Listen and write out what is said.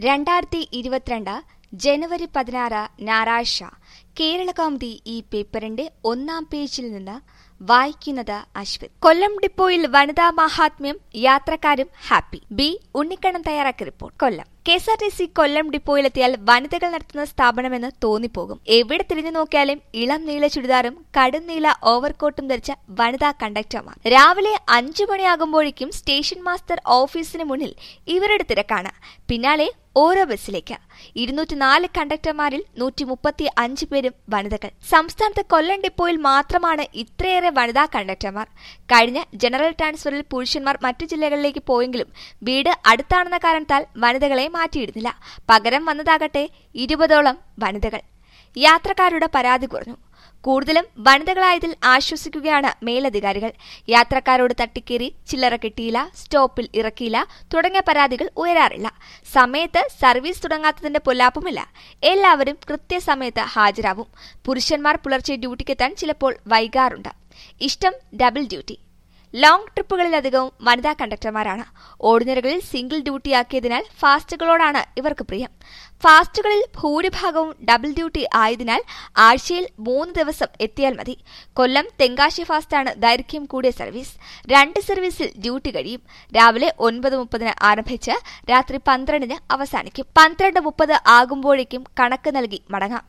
രണ്ടായിരത്തി ഇരുപത്തിരണ്ട് ജനുവരി പതിനാറ് ഞായറാഴ്ച കേരളകൗമുദി ഈ പേപ്പറിന്റെ ഒന്നാം പേജിൽ നിന്ന് വായിക്കുന്നത് അശ്വിൻ കൊല്ലം ഡിപ്പോയിൽ വനിതാ മഹാത്മ്യം യാത്രക്കാരും ഹാപ്പി ബി ഉണ്ണിക്കണ്ണൻ തയ്യാറാക്കിയ report Kollam K S R T C Kollam ഡിപ്പോയിലെത്തിയാൽ വനിതകൾ നടത്തുന്ന സ്ഥാപനമെന്ന് തോന്നിപ്പോകും എവിടെ തിരിഞ്ഞു നോക്കിയാലും ഇളം നീല ചുരിദാറും കടും നീല ഓവർകോട്ടും ധരിച്ച വനിതാ കണ്ടക്ടർമാർ രാവിലെ അഞ്ചു മണിയാകുമ്പോഴേക്കും സ്റ്റേഷൻ മാസ്റ്റർ ഓഫീസിന് മുന്നിൽ ഇവരുടെ തിരക്കാണ് പിന്നാലെ ഓരോ ബസ്സിലേക്ക് ഇരുന്നൂറ്റി നാല് കണ്ടക്ടർമാരിൽ നൂറ്റി മുപ്പത്തി അഞ്ച് പേരും വനിതകൾ സംസ്ഥാനത്ത് കൊല്ലം ഡിപ്പോയിൽ മാത്രമാണ് ഇത്രയേറെ വനിതാ കണ്ടക്ടർമാർ കഴിഞ്ഞ ജനറൽ ട്രാൻസ്ഫറിൽ പുരുഷന്മാർ മറ്റു ജില്ലകളിലേക്ക് പോയെങ്കിലും വീട് അടുത്താണെന്ന കാരണത്താൽ വനിതകളെ മാറ്റിയിടുന്നില്ല പകരം വന്നതാകട്ടെ ഇരുപതോളം വനിതകൾ യാത്രക്കാരുടെ പരാതി കുറഞ്ഞു കൂടുതലും വനിതകളായതിൽ ആശ്വസിക്കുകയാണ് മേലധികാരികൾ യാത്രക്കാരോട് തട്ടിക്കേറി ചില്ലറ കിട്ടിയില്ല സ്റ്റോപ്പിൽ ഇറക്കിയില്ല തുടങ്ങിയ പരാതികൾ ഉയരാറില്ല സമയത്ത് സർവീസ് തുടങ്ങാത്തതിന്റെ പൊല്ലാപ്പുമില്ല എല്ലാവരും കൃത്യസമയത്ത് ഹാജരാവും പുരുഷന്മാർ പുലർച്ചെ ഡ്യൂട്ടിക്കെത്താൻ ചിലപ്പോൾ വൈകാറുണ്ട് ഇഷ്ടം ഡബിൾ ഡ്യൂട്ടി ലോങ് ട്രിപ്പുകളിലധികവും വനിതാ കണ്ടക്ടർമാരാണ് ഓർഡിനറികളിൽ സിംഗിൾ ഡ്യൂട്ടിയാക്കിയതിനാൽ ഫാസ്റ്റുകളോടാണ് ഇവർക്ക് പ്രിയം ഫാസ്റ്റുകളിൽ ഭൂരിഭാഗവും ഡബിൾ ഡ്യൂട്ടി ആയതിനാൽ ആഴ്ചയിൽ മൂന്ന് ദിവസം എത്തിയാൽ മതി കൊല്ലം തെങ്കാശി ഫാസ്റ്റാണ് ദൈർഘ്യം കൂടിയ സർവീസ് രണ്ട് സർവീസിൽ ഡ്യൂട്ടി കഴിയും രാവിലെ ഒൻപത് മുപ്പതിന് ആരംഭിച്ച് രാത്രി പന്ത്രണ്ടിന് അവസാനിക്കും പന്ത്രണ്ട് മുപ്പത് ആകുമ്പോഴേക്കും കണക്ക് നൽകി മടങ്ങാം